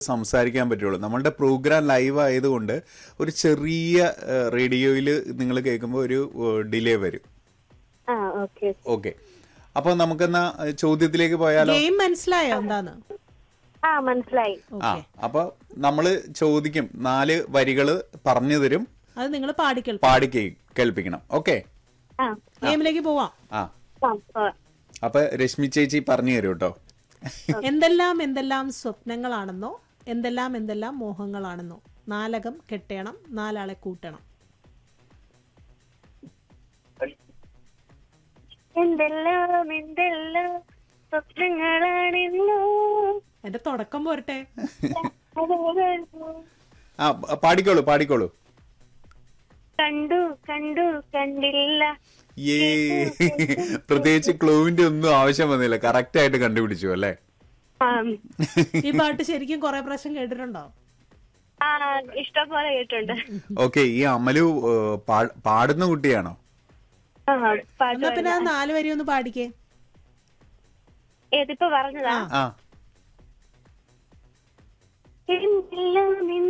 സംസാരിക്കാൻ പറ്റുള്ളൂ നമ്മളുടെ പ്രോഗ്രാം ലൈവ് ആയതുകൊണ്ട് ഒരു ചെറിയ റേഡിയോയിൽ നിങ്ങൾ കേൾക്കുമ്പോൾ ഒരു ഡിലേ വരും ആ ഓക്കെ ഓക്കെ അപ്പോൾ നമുക്കെന്നാ ഏഹ്, ചോദ്യത്തിലേക്ക് പോയാലോ ഗെയിം മനസ്സിലായോ എന്താന്ന് ആ മനസ്സിലായി ആ ഓക്കെ അപ്പൊ നമ്മള് ചോദിക്കും നാല് വരികള് പറഞ്ഞു തരും അത് നിങ്ങൾ പാടിക്കൽ പാടി കേ- കേൾപ്പിക്കണം ഓക്കെ ആ ഗെയിമിലേക്ക് പോവാം ആ ആ, ആ. അപ്പൊ രശ്മി ചേച്ചി പറഞ്ഞു തരും കേട്ടോ എന്തെല്ലാം എന്തെല്ലാം സ്വപ്നങ്ങളാണെന്നോ എന്തെല്ലാം എന്തെല്ലാം മോഹങ്ങളാണെന്നോ നാലകം കെട്ടണം നാലാളെ കൂട്ടണം എന്തെല്ലാം എന്തെല്ലാം സ്വപ്നങ്ങളാണെന്നോ എന്റെ തുടക്കം പോരട്ടെ ആ പ- പാടിക്കോളൂ പാടിക്കോളൂ കണ്ടു കണ്ടു കണ്ടില്ല ഏ പ്രത്യേകിച്ച് ക്ലൂവിന്റെ ഒന്നും ആവശ്യം വന്നില്ല കറക്റ്റ് ആയിട്ട് കണ്ടുപിടിച്ചു അല്ലേ ആ ഈ പാട്ട് ശരിക്കും കുറെ പ്രാവശ്യം കേട്ടിട്ടുണ്ടോ ആ ഇഷ്ടം പോലെ കേട്ടുണ്ട് ഓക്കെ ഈ അമലു ഏഹ്, പാ- പാടുന്ന കുട്ടിയാണോ ആ പാട്ട് എന്നാ പിന്നെ ആ നാല് വരി ഒന്ന് പാടിക്കേ ഏതിപ്പോ പറഞ്ഞതാ ആ എന്തെല്ലാം